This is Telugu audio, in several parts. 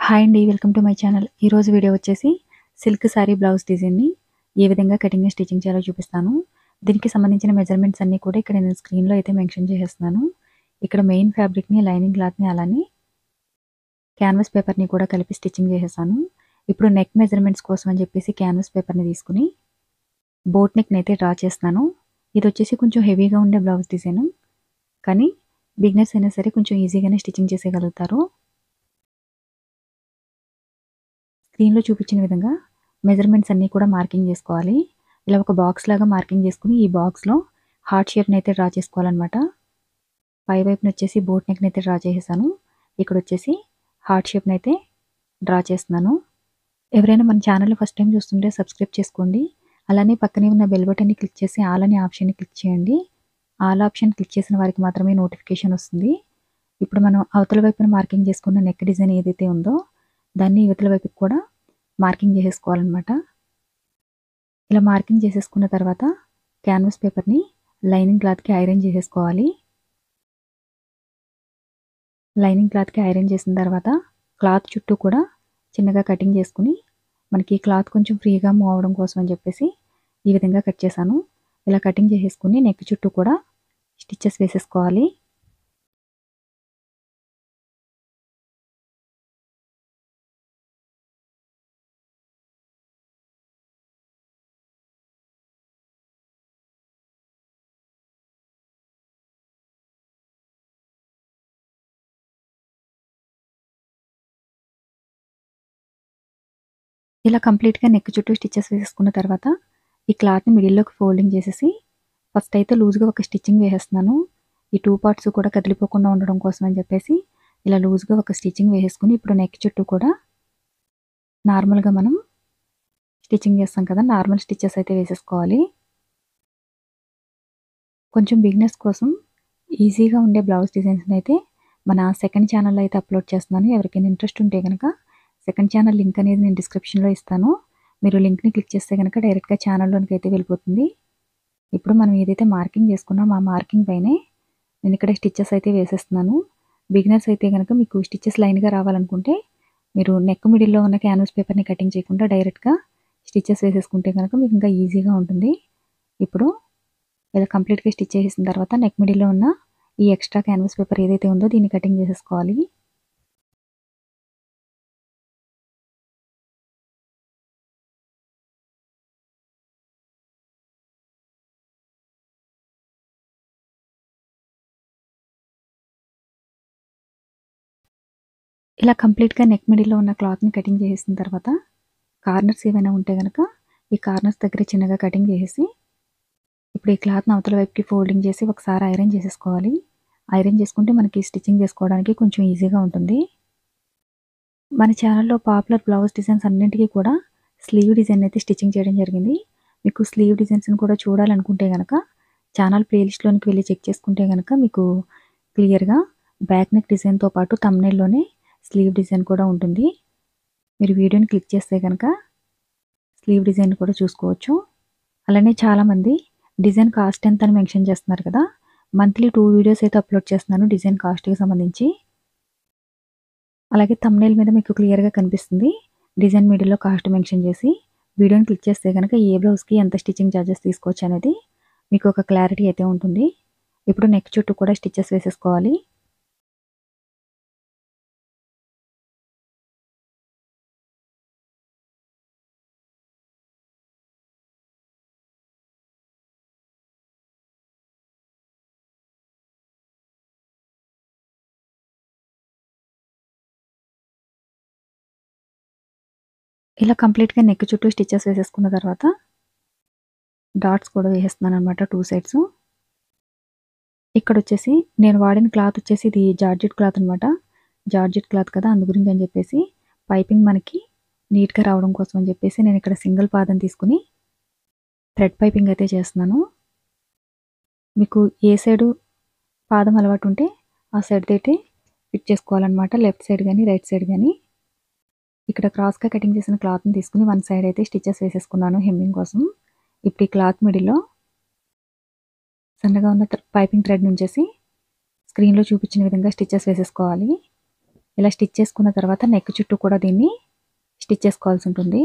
హాయ్ అండి వెల్కమ్ టు మై ఛానల్ ఈరోజు వీడియో వచ్చేసి సిల్క్ శారీ బ్లౌజ్ డిజైన్ని ఏ విధంగా కటింగ్ అండ్ స్టిచ్చింగ్ చేయాలో చూపిస్తాను దీనికి సంబంధించిన మెజర్మెంట్స్ అన్నీ కూడా ఇక్కడ నేను స్క్రీన్లో అయితే మెన్షన్ చేసేస్తున్నాను ఇక్కడ మెయిన్ ఫ్యాబ్రిక్ని లైనింగ్ క్లాత్ని అలానే క్యాన్వాస్ పేపర్ని కూడా కలిపి స్టిచ్చింగ్ చేసేసాను ఇప్పుడు నెక్ మెజర్మెంట్స్ కోసం అని చెప్పేసి క్యాన్వాస్ పేపర్ని తీసుకుని బోట్ నెక్ని అయితే డ్రా చేస్తున్నాను ఇది వచ్చేసి కొంచెం హెవీగా ఉండే బ్లౌజ్ డిజైన్ కానీ బిగినర్స్ అయినా సరే కొంచెం ఈజీగానే స్టిచ్చింగ్ చేసేయగలుగుతారు స్క్రీన్లో చూపించిన విధంగా మెజర్మెంట్స్ అన్నీ కూడా మార్కింగ్ చేసుకోవాలి ఇలా ఒక బాక్స్ లాగా మార్కింగ్ చేసుకుని ఈ బాక్స్లో హార్ట్ షేప్ని అయితే డ్రా చేసుకోవాలన్నమాట పై వైపున వచ్చేసి బోట్ నెక్ని అయితే డ్రా చేసేసాను ఇక్కడ వచ్చేసి హార్ట్ షేప్ని అయితే డ్రా చేస్తున్నాను ఎవరైనా మన ఛానల్ ఫస్ట్ టైం చూస్తుంటే సబ్స్క్రైబ్ చేసుకోండి అలానే పక్కనే ఉన్న బెల్ బటన్ని క్లిక్ చేసి ఆల్ అనే ఆప్షన్ని క్లిక్ చేయండి ఆల్ ఆప్షన్ క్లిక్ చేసిన వారికి మాత్రమే నోటిఫికేషన్ వస్తుంది ఇప్పుడు మనం అవతల వైపున మార్కింగ్ చేసుకున్న నెక్ డిజైన్ ఏదైతే ఉందో దాన్ని యువతల వైపుకి కూడా మార్కింగ్ చేసేసుకోవాలన్నమాట ఇలా మార్కింగ్ చేసేసుకున్న తర్వాత క్యాన్వాస్ పేపర్ని లైనింగ్ క్లాత్కి ఐరన్ చేసేసుకోవాలి లైనింగ్ క్లాత్కి ఐరన్ చేసిన తర్వాత క్లాత్ చుట్టూ కూడా చిన్నగా కటింగ్ చేసుకుని మనకి క్లాత్ కొంచెం ఫ్రీగా మూవ్ అవడం కోసం అని చెప్పేసి ఈ విధంగా కట్ చేశాను ఇలా కటింగ్ చేసేసుకుని నెక్ చుట్టూ కూడా స్టిచ్చెస్ వేసేసుకోవాలి ఇలా కంప్లీట్గా నెక్ చుట్టూ స్టిచ్చెస్ వేసేసుకున్న తర్వాత ఈ క్లాత్ని మిడిల్లోకి ఫోల్డింగ్ చేసేసి ఫస్ట్ అయితే లూజ్గా ఒక స్టిచ్చింగ్ వేసేస్తున్నాను ఈ టూ పార్ట్స్ కూడా కదిలిపోకుండా ఉండడం కోసం అని చెప్పేసి ఇలా లూజ్గా ఒక స్టిచ్చింగ్ వేసేసుకుని ఇప్పుడు నెక్ చుట్టూ కూడా నార్మల్గా మనం స్టిచ్చింగ్ చేస్తాం కదా నార్మల్ స్టిచ్చెస్ అయితే వేసేసుకోవాలి కొంచెం బిగినర్స్ కోసం ఈజీగా ఉండే బ్లౌజ్ డిజైన్స్ని అయితే మన సెకండ్ ఛానల్లో అయితే అప్లోడ్ చేస్తున్నాను ఎవరికైనా ఇంట్రెస్ట్ ఉంటే కనుక సెకండ్ ఛానల్ లింక్ అనేది నేను డిస్క్రిప్షన్లో ఇస్తాను మీరు లింక్ని క్లిక్ చేస్తే కనుక డైరెక్ట్గా ఛానల్లోనికి అయితే వెళ్ళిపోతుంది ఇప్పుడు మనం ఏదైతే మార్కింగ్ చేసుకున్నామో ఆ మార్కింగ్ పైనే నేను ఇక్కడ స్టిచ్చెస్ అయితే వేసేస్తున్నాను బిగినర్స్ అయితే కనుక మీకు స్టిచ్చెస్ లైన్గా రావాలనుకుంటే మీరు నెక్ మిడిల్లో ఉన్న క్యాన్వాస్ పేపర్ని కటింగ్ చేయకుండా డైరెక్ట్గా స్టిచ్చెస్ వేసేసుకుంటే కనుక మీకు ఇంకా ఈజీగా ఉంటుంది ఇప్పుడు ఇలా కంప్లీట్గా స్టిచ్ చేసేసిన తర్వాత నెక్ మిడిల్లో ఉన్న ఈ ఎక్స్ట్రా క్యాన్వాస్ పేపర్ ఏదైతే ఉందో దీన్ని కటింగ్ చేసేసుకోవాలి ఇలా కంప్లీట్గా నెక్ మిడిల్లో ఉన్న క్లాత్ని కటింగ్ చేసేసిన తర్వాత కార్నర్స్ ఏమైనా ఉంటే కనుక ఈ కార్నర్స్ దగ్గర చిన్నగా కటింగ్ చేసేసి ఇప్పుడు ఈ క్లాత్ని అవతల వైపుకి ఫోల్డింగ్ చేసి ఒకసారి ఐరన్ చేసేసుకోవాలి ఐరన్ చేసుకుంటే మనకి స్టిచ్చింగ్ చేసుకోవడానికి కొంచెం ఈజీగా ఉంటుంది మన ఛానల్లో పాపులర్ బ్లౌజ్ డిజైన్స్ అన్నింటికీ కూడా స్లీవ్ డిజైన్ అయితే స్టిచ్చింగ్ చేయడం జరిగింది మీకు స్లీవ్ డిజైన్స్ని కూడా చూడాలనుకుంటే కనుక ఛానల్ ప్లేలిస్ట్లోనికి వెళ్ళి చెక్ చేసుకుంటే కనుక మీకు క్లియర్గా బ్యాక్ నెక్ డిజైన్తో పాటు తమ్నెల్లోనే స్లీవ్ డిజైన్ కూడా ఉంటుంది మీరు వీడియోని క్లిక్ చేస్తే కనుక స్లీవ్ డిజైన్ కూడా చూసుకోవచ్చు అలానే చాలామంది డిజైన్ కాస్ట్ ఎంత అని మెన్షన్ చేస్తున్నారు కదా మంత్లీ టూ వీడియోస్ అయితే అప్లోడ్ చేస్తున్నాను డిజైన్ కాస్ట్కి సంబంధించి అలాగే తమ్నేల్ మీద మీకు క్లియర్గా కనిపిస్తుంది డిజైన్ మీడియాలో కాస్ట్ మెన్షన్ చేసి వీడియోని క్లిక్ చేస్తే కనుక ఏ బ్లౌజ్కి ఎంత స్టిచ్చింగ్ ఛార్జెస్ తీసుకోవచ్చు అనేది మీకు ఒక క్లారిటీ అయితే ఉంటుంది ఇప్పుడు నెక్ చుట్టూ కూడా స్టిచ్చెస్ వేసేసుకోవాలి ఇలా కంప్లీట్గా నెక్ చుట్టూ స్టిచ్చెస్ వేసేసుకున్న తర్వాత డాట్స్ కూడా వేసేస్తున్నాను అనమాట టూ సైడ్స్ ఇక్కడ వచ్చేసి నేను వాడిన క్లాత్ వచ్చేసి ఇది జార్జెట్ క్లాత్ అనమాట జార్జెట్ క్లాత్ కదా అందు గురించి అని చెప్పేసి పైపింగ్ మనకి నీట్గా రావడం కోసం అని చెప్పేసి నేను ఇక్కడ సింగిల్ పాదం తీసుకుని థ్రెడ్ పైపింగ్ అయితే చేస్తున్నాను మీకు ఏ సైడు పాదం అలవాటు ఉంటే ఆ సైడ్ అయితే ఫిట్ చేసుకోవాలన్నమాట లెఫ్ట్ సైడ్ కానీ రైట్ సైడ్ కానీ ఇక్కడ క్రాస్గా కటింగ్ చేసిన క్లాత్ని తీసుకుని వన్ సైడ్ అయితే స్టిచెస్ వేసేసుకున్నాను హెమ్మింగ్ కోసం ఇప్పుడు ఈ క్లాత్ మిడిల్లో సన్నగా ఉన్న పైపింగ్ థ్రెడ్ నుంచేసి స్క్రీన్లో చూపించిన విధంగా స్టిచెస్ వేసేసుకోవాలి ఇలా స్టిచ్ చేసుకున్న తర్వాత నెక్ చుట్టూ కూడా దీన్ని స్టిచ్ చేసుకోవాల్సి ఉంటుంది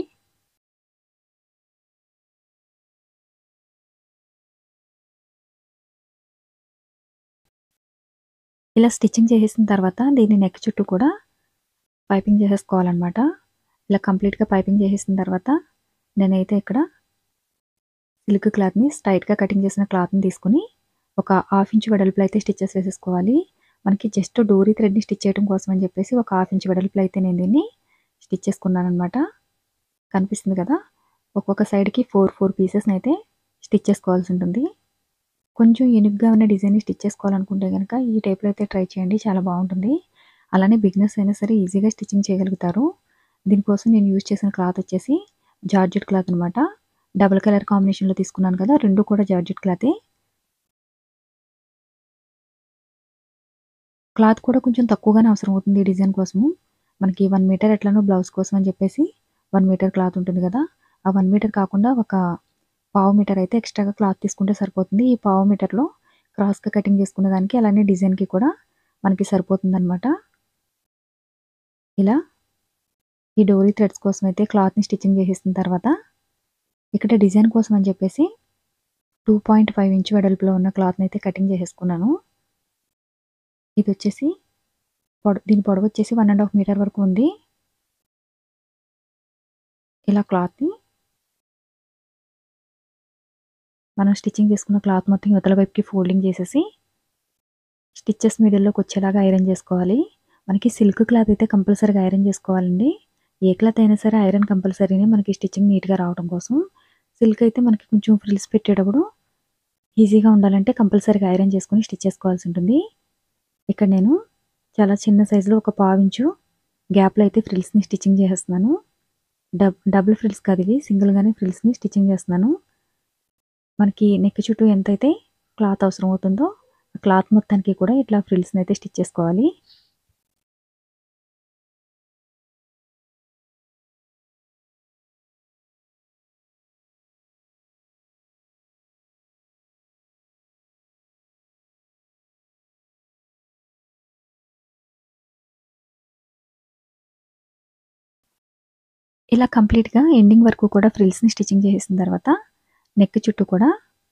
ఇలా స్టిచ్చింగ్ చేసేసిన తర్వాత దీన్ని నెక్ చుట్టూ కూడా పైపింగ్ చేసేసుకోవాలన్నమాట ఇలా కంప్లీట్గా పైపింగ్ చేసేసిన తర్వాత నేనైతే ఇక్కడ సిల్క్ క్లాత్ని స్ట్రైట్గా కటింగ్ చేసిన క్లాత్ని తీసుకుని ఒక హాఫ్ ఇంచ్ వెడల్పులో అయితే స్టిచ్చెస్ వేసేసుకోవాలి మనకి జస్ట్ డోరీ థ్రెడ్ని స్టిచ్ చేయడం కోసం అని చెప్పేసి ఒక హాఫ్ ఇంచ్ వెడల్పులో అయితే నేను దీన్ని స్టిచ్ చేసుకున్నాను అనమాట కనిపిస్తుంది కదా ఒక్కొక్క సైడ్కి ఫోర్ ఫోర్ పీసెస్ని అయితే స్టిచ్ చేసుకోవాల్సి ఉంటుంది కొంచెం ఎనుగ్గా ఉన్న డిజైన్ని స్టిచ్ చేసుకోవాలనుకుంటే కనుక ఈ టైప్లో అయితే ట్రై చేయండి చాలా బాగుంటుంది అలానే బిగినర్స్ అయినా సరే ఈజీగా స్టిచ్చింగ్ చేయగలుగుతారు దీనికోసం నేను యూజ్ చేసిన క్లాత్ వచ్చేసి జార్జెట్ క్లాత్ అనమాట డబుల్ కలర్ కాంబినేషన్లో తీసుకున్నాను కదా రెండు కూడా జార్జెట్ క్లాతే క్లాత్ కూడా కొంచెం తక్కువగానే అవసరం అవుతుంది ఈ డిజైన్ కోసము మనకి వన్ మీటర్ ఎట్లనో బ్లౌజ్ కోసం అని చెప్పేసి వన్ మీటర్ క్లాత్ ఉంటుంది కదా ఆ వన్ మీటర్ కాకుండా ఒక పావు మీటర్ అయితే ఎక్స్ట్రాగా క్లాత్ తీసుకుంటే సరిపోతుంది ఈ పావు మీటర్లో క్రాస్గా కటింగ్ చేసుకునే దానికి అలానే డిజైన్కి కూడా మనకి సరిపోతుంది అనమాట ఇలా ఈ డోరీ థ్రెడ్స్ కోసం అయితే క్లాత్ని స్టిచ్చింగ్ చేసేసిన తర్వాత ఇక్కడ డిజైన్ కోసం అని చెప్పేసి టూ పాయింట్ ఫైవ్ ఇంచ్ వెడల్పులో ఉన్న క్లాత్ని అయితే కటింగ్ చేసేసుకున్నాను ఇది వచ్చేసి పొడ దీని పొడవు వచ్చేసి వన్ అండ్ హాఫ్ మీటర్ వరకు ఉంది ఇలా క్లాత్ని మనం స్టిచ్చింగ్ చేసుకున్న క్లాత్ మొత్తం యువతల వైపుకి ఫోల్డింగ్ చేసేసి స్టిచ్చెస్ మిడిల్లోకి వచ్చేలాగా ఐరన్ చేసుకోవాలి మనకి సిల్క్ క్లాత్ అయితే కంపల్సరీగా ఐరన్ చేసుకోవాలండి ఏ క్లాత్ అయినా సరే ఐరన్ కంపల్సరీనే మనకి స్టిచ్చింగ్ నీట్గా రావడం కోసం సిల్క్ అయితే మనకి కొంచెం ఫ్రిల్స్ పెట్టేటప్పుడు ఈజీగా ఉండాలంటే కంపల్సరీగా ఐరన్ చేసుకొని స్టిచ్ చేసుకోవాల్సి ఉంటుంది ఇక్కడ నేను చాలా చిన్న సైజులో ఒక పావించు గ్యాప్లో అయితే ఫ్రిల్స్ని స్టిచ్చింగ్ చేసేస్తున్నాను డబ్ డబుల్ ఫ్రిల్స్ కాదు ఇవి సింగిల్గానే ఫ్రిల్స్ని స్టిచ్చింగ్ చేస్తున్నాను మనకి నెక్ చుట్టూ ఎంతైతే క్లాత్ అవసరం అవుతుందో ఆ క్లాత్ మొత్తానికి కూడా ఇట్లా ఫ్రిల్స్ని అయితే స్టిచ్ చేసుకోవాలి ఇలా కంప్లీట్గా ఎండింగ్ వరకు కూడా ఫ్రిల్స్ని స్టిచ్చింగ్ చేసేసిన తర్వాత నెక్ చుట్టూ కూడా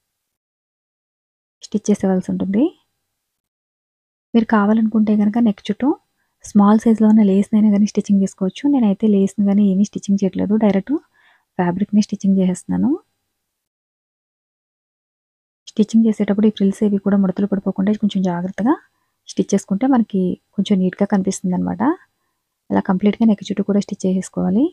స్టిచ్ చేసేవలసి ఉంటుంది మీరు కావాలనుకుంటే కనుక నెక్ చుట్టూ స్మాల్ సైజ్లో ఉన్న లేస్ని అయినా కానీ స్టిచ్చింగ్ చేసుకోవచ్చు నేనైతే లేస్ని కానీ ఏమీ స్టిచ్చింగ్ చేయట్లేదు డైరెక్ట్ ఫ్యాబ్రిక్ని స్టిచ్చింగ్ చేసేస్తున్నాను స్టిచ్చింగ్ చేసేటప్పుడు ఈ ఫ్రిల్స్ ఏవి కూడా ముడతలు పడిపోకుండా కొంచెం జాగ్రత్తగా స్టిచ్ చేసుకుంటే మనకి కొంచెం నీట్గా కనిపిస్తుంది అనమాట ఇలా కంప్లీట్గా నెక్ చుట్టూ కూడా స్టిచ్ చేసేసుకోవాలి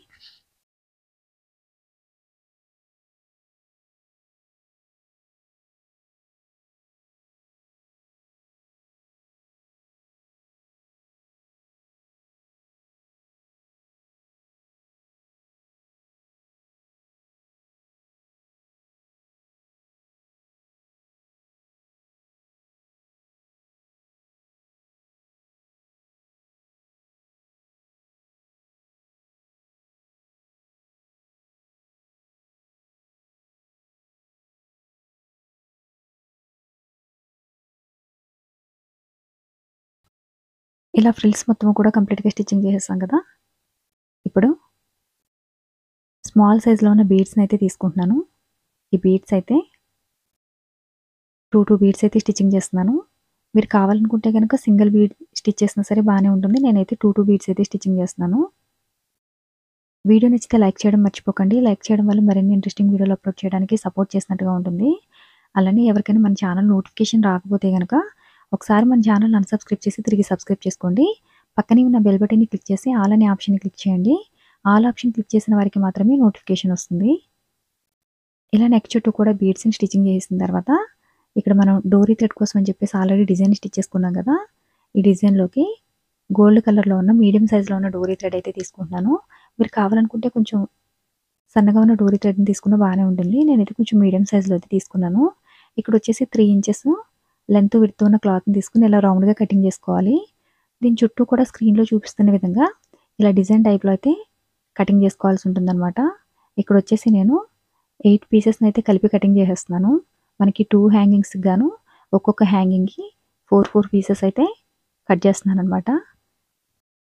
ఇలా ఫ్రిల్స్ మొత్తం కూడా కంప్లీట్గా స్టిచ్చింగ్ చేసేసాం కదా ఇప్పుడు స్మాల్ సైజ్లో ఉన్న బీడ్స్ని అయితే తీసుకుంటున్నాను ఈ బీడ్స్ అయితే టూ టూ బీడ్స్ అయితే స్టిచ్చింగ్ చేస్తున్నాను మీరు కావాలనుకుంటే కనుక సింగిల్ బీడ్ స్టిచ్ చేసినా సరే బాగానే ఉంటుంది నేనైతే టూ టూ బీడ్స్ అయితే స్టిచ్చింగ్ చేస్తున్నాను వీడియో నచ్చితే లైక్ చేయడం మర్చిపోకండి లైక్ చేయడం వల్ల మరిన్ని ఇంట్రెస్టింగ్ వీడియోలు అప్లోడ్ చేయడానికి సపోర్ట్ చేసినట్టుగా ఉంటుంది అలానే ఎవరికైనా మన ఛానల్ నోటిఫికేషన్ రాకపోతే కనుక ఒకసారి మన ఛానల్ అన్సబ్స్క్రైబ్ చేసి తిరిగి సబ్స్క్రైబ్ చేసుకోండి పక్కనే ఉన్న బెల్ బటన్ని క్లిక్ చేసి ఆల్ అనే ఆప్షన్ క్లిక్ చేయండి ఆల్ ఆప్షన్ క్లిక్ చేసిన వారికి మాత్రమే నోటిఫికేషన్ వస్తుంది ఇలా నెక్ చుట్టూ కూడా బీడ్స్ని స్టిచ్చింగ్ చేసిన తర్వాత ఇక్కడ మనం డోరీ థ్రెడ్ కోసం అని చెప్పేసి ఆల్రెడీ డిజైన్ స్టిచ్ చేసుకున్నాం కదా ఈ డిజైన్లోకి గోల్డ్ కలర్లో ఉన్న మీడియం సైజులో ఉన్న డోరీ థ్రెడ్ అయితే తీసుకుంటున్నాను మీరు కావాలనుకుంటే కొంచెం సన్నగా ఉన్న డోరీ థ్రెడ్ని తీసుకున్న బాగానే ఉంటుంది నేనైతే కొంచెం మీడియం సైజులో అయితే తీసుకున్నాను ఇక్కడ వచ్చేసి త్రీ ఇంచెస్ లెంత్ విడుతూ ఉన్న క్లాత్ని తీసుకుని ఇలా రౌండ్గా కటింగ్ చేసుకోవాలి దీని చుట్టూ కూడా స్క్రీన్లో చూపిస్తున్న విధంగా ఇలా డిజైన్ టైప్లో అయితే కటింగ్ చేసుకోవాల్సి ఉంటుందన్నమాట ఇక్కడ వచ్చేసి నేను ఎయిట్ పీసెస్ని అయితే కలిపి కటింగ్ చేసేస్తున్నాను మనకి టూ హ్యాంగింగ్స్కి గాను ఒక్కొక్క హ్యాంగింగ్కి ఫోర్ ఫోర్ పీసెస్ అయితే కట్ చేస్తున్నాను అనమాట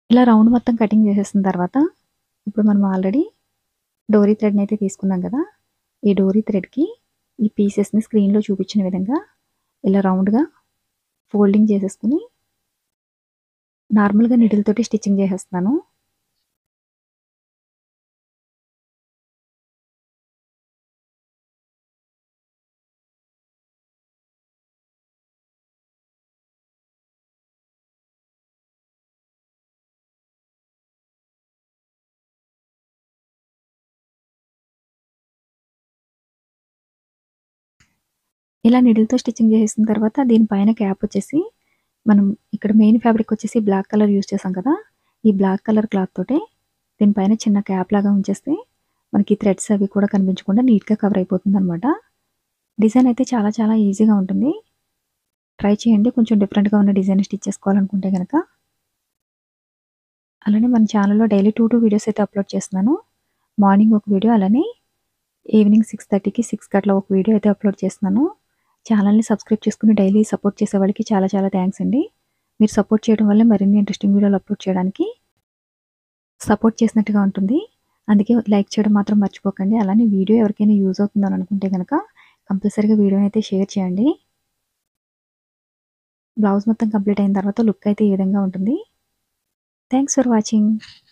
ఇలా రౌండ్ మొత్తం కటింగ్ చేసేసిన తర్వాత ఇప్పుడు మనం ఆల్రెడీ డోరీ థ్రెడ్ని అయితే తీసుకున్నాం కదా ఈ డోరీ థ్రెడ్కి ఈ పీసెస్ని స్క్రీన్లో చూపించిన విధంగా ఇలా రౌండ్గా ఫోల్డింగ్ చేసేసుకుని నార్మల్గా నిడిల్తోటి స్టిచ్చింగ్ చేసేస్తున్నాను ఇలా నిడిల్తో స్టిచ్చింగ్ చేసిన తర్వాత దీనిపైన క్యాప్ వచ్చేసి మనం ఇక్కడ మెయిన్ ఫ్యాబ్రిక్ వచ్చేసి బ్లాక్ కలర్ యూస్ చేసాం కదా ఈ బ్లాక్ కలర్ క్లాత్ తోటే దీనిపైన చిన్న క్యాప్ లాగా ఉంచేస్తే మనకి థ్రెడ్స్ అవి కూడా కనిపించకుండా నీట్గా కవర్ అయిపోతుంది అనమాట డిజైన్ అయితే చాలా చాలా ఈజీగా ఉంటుంది ట్రై చేయండి కొంచెం డిఫరెంట్గా ఉన్న డిజైన్ స్టిచ్ చేసుకోవాలనుకుంటే కనుక అలానే మన ఛానల్లో డైలీ టూ టూ వీడియోస్ అయితే అప్లోడ్ చేస్తున్నాను మార్నింగ్ ఒక వీడియో అలానే ఈవినింగ్ సిక్స్ థర్టీకి సిక్స్ అట్లా ఒక వీడియో అయితే అప్లోడ్ చేస్తున్నాను ఛానల్ని సబ్స్క్రైబ్ చేసుకుని డైలీ సపోర్ట్ చేసే వాళ్ళకి చాలా చాలా థ్యాంక్స్ అండి మీరు సపోర్ట్ చేయడం వల్ల మరిన్ని ఇంట్రెస్టింగ్ వీడియోలు అప్లోడ్ చేయడానికి సపోర్ట్ చేసినట్టుగా ఉంటుంది అందుకే లైక్ చేయడం మాత్రం మర్చిపోకండి అలానే వీడియో ఎవరికైనా యూజ్ అవుతుందని అనుకుంటే కనుక కంపల్సరీగా వీడియోని అయితే షేర్ చేయండి బ్లౌజ్ మొత్తం కంప్లీట్ అయిన తర్వాత లుక్ అయితే ఈ విధంగా ఉంటుంది థ్యాంక్స్ ఫర్ వాచింగ్